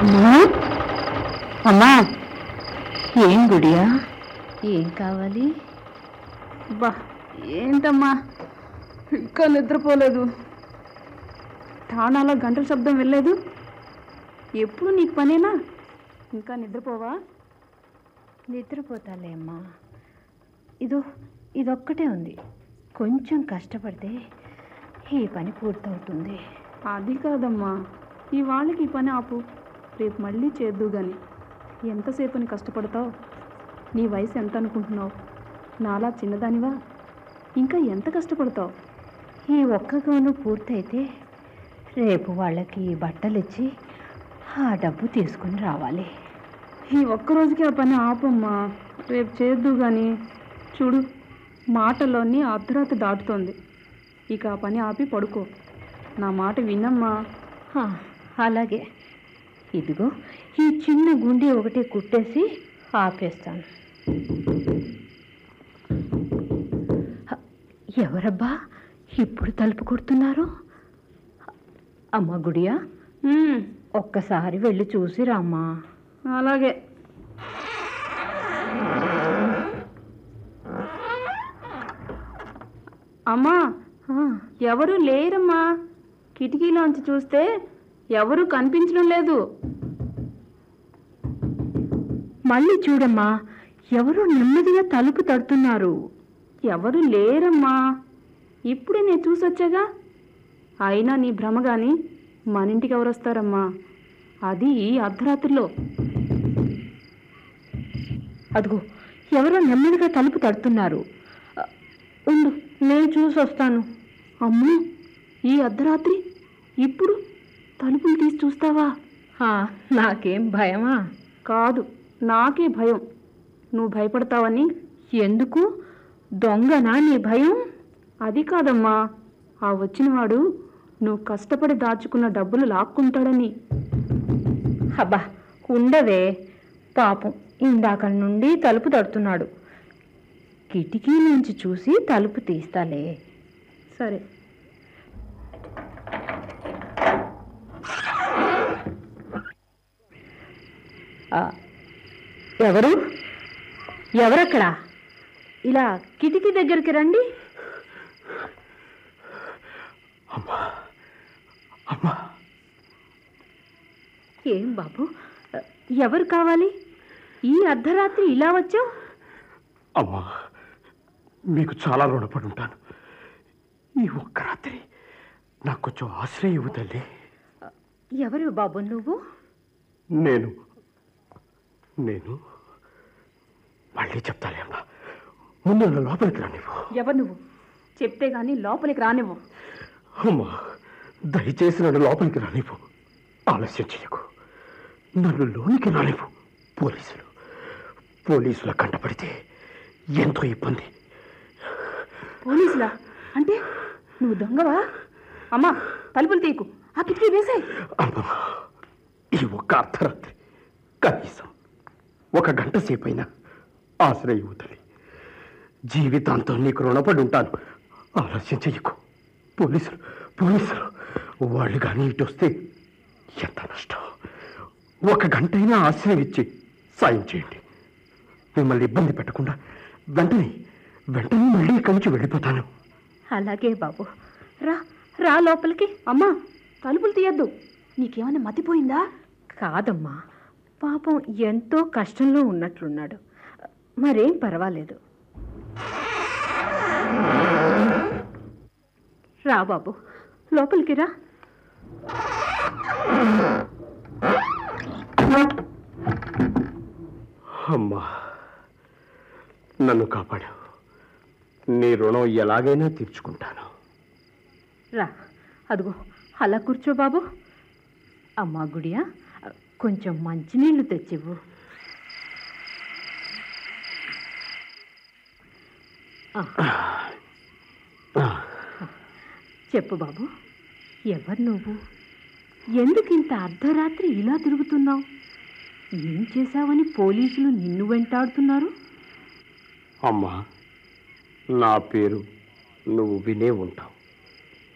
అమ్మా అమ్మా ఏం గుడియా ఏం కావాలి బా ఏంటమ్మా ఇంకా నిద్రపోలేదు ఠాణాలో గంటల శబ్దం వెళ్ళలేదు ఎప్పుడు నీకు పనేనా ఇంకా నిద్రపోవా నిద్రపోతాలే అమ్మా ఇదో ఇదొక్కటే ఉంది కొంచెం కష్టపడితే ఈ పని పూర్తవుతుంది అది కాదమ్మా ఈ వాళ్ళకి ఈ పని ఆపు రేపు మళ్ళీ చేద్దు గాని ఎంతసేపని కష్టపడతావు నీ వయసు ఎంత అనుకుంటున్నావు నాలా చిన్నదానివా ఇంకా ఎంత కష్టపడతావు ఈ ఒక్క గౌను పూర్తయితే రేపు వాళ్ళకి బట్టలు ఇచ్చి ఆ డబ్బు తీసుకుని రావాలి ఈ ఒక్క రోజుకి ఆ పని ఆపమ్మా రేపు చేద్దు గాని చూడు మాటలోని అర్ధరాత్రి దాటుతోంది ఇక ఆ పని ఆపి పడుకో నా మాట వినమ్మా హా, అలాగే ఇదిగో ఈ చిన్న గుండి ఒకటి కుట్టేసి ఆపేస్తాను హ, ఎవరబ్బా ఇప్పుడు తలుపు కొడుతున్నారు అమ్మ గుడియా ఉమ్, ఒక్కసారి వెళ్ళి చూసి రామ్మా అలాగే అమ్మా ఆ, ఎవరు లేరమ్మా కిటికీలోంచి చూస్తే ఎవరు కనిపించడం లేదు మళ్ళీ చూడమ్మా ఎవరో నెమ్మదిగా తలుపు తడుతున్నారు ఎవరు లేరమ్మా ఇప్పుడే నేను చూసొచ్చాగా అయినా నీ భ్రమ గాని మన ఇంటికి ఎవరు వస్తారమ్మా అది ఈ అర్ధరాత్రిలో అదిగో ఎవరో నెమ్మదిగా తలుపు తడుతున్నారు ఆ, ఉండు నేను చూసి వస్తాను అమ్మో ఈ అర్ధరాత్రి ఇప్పుడు తలుపులు తీసి చూస్తావా ఆ, నాకేం భయమా కాదు నాకే భయం నువ్వు భయపడతావని ఎందుకు దొంగనా నీ భయం అది కాదమ్మా ఆ వచ్చినవాడు నువ్వు కష్టపడి దాచుకున్న డబ్బులు లాక్కుంటాడని అబ్బా ఉండవే పాపం ఇందాక నుండి తలుపు తడుతున్నాడు కిటికీ నుంచి చూసి తలుపు తీస్తాలే సరే ఆ, ఎవరు ఎవరక్కడ ఇలా కిటికీ దగ్గరికి రండి అమ్మా ఏం బాబు ఎవరు కావాలి ఈ అర్ధరాత్రి ఇలా వచ్చావు అమ్మా మీకు చాలా రుణపడి ఉంటాను ఈ ఒక్క రాత్రి నాకు కొంచెం ఆశ్రయం ఇవ్వు తల్లి ఎవరు బాబు నువ్వు నేను నేను మళ్ళీ చెప్తాలే అమ్మా ముందు నన్ను లోపలికి రానివ్వు ఎవరు నువ్వు చెప్తే గాని లోపలికి రానివ్వు అమ్మా దయచేసి నన్ను లోపలికి రానివ్వు ఆలస్యం చేయకు నన్ను లోనికి రానివ్వు పోలీసులు పోలీసుల కంటపడితే ఎంతో ఇబ్బంది పోలీసులా అంటే నువ్వు దొంగవా అమ్మా తలుపులు తీయకు ఆ కిటికీ వేసాయి అమ్మా ఈ ఒక్క అర్ధరాత్రి కనీసం ఒక గంట సేపైనా ఆశ్రయ యువతని జీవితాంతం నీకు రుణపడి ఉంటాను ఆలస్యం చెయ్యకు పోలీసులు పోలీసులు వాళ్ళు కానీ ఇటు వస్తే ఎంత నష్టం ఒక గంటైనా ఆశ్రయం ఇచ్చి సాయం చేయండి మిమ్మల్ని ఇబ్బంది పెట్టకుండా వెంటనే వెంటనే మళ్ళీ ఇక్కడి నుంచి వెళ్ళిపోతాను అలాగే బాబు రా రా లోపలికి అమ్మా తలుపులు తీయద్దు నీకేమైనా మతిపోయిందా కాదమ్మా పాపం ఎంతో కష్టంలో ఉన్నట్లున్నాడు మరేం పర్వాలేదు రా బాబు లోపలికి రా అమ్మా నన్ను కాపాడావు నీ రుణం ఎలాగైనా తీర్చుకుంటాను రా అదిగో అలా కూర్చో బాబు అమ్మా గుడియా కొంచెం మంచినీళ్ళు తెచ్చివ్వు ఆ, ఆ, చెప్పు బాబు ఎవరు నువ్వు ఎందుకు ఇంత అర్ధరాత్రి ఇలా తిరుగుతున్నావు ఏం చేశావని పోలీసులు నిన్ను వెంటాడుతున్నారు అమ్మా నా పేరు నువ్వు వినే ఉంటావు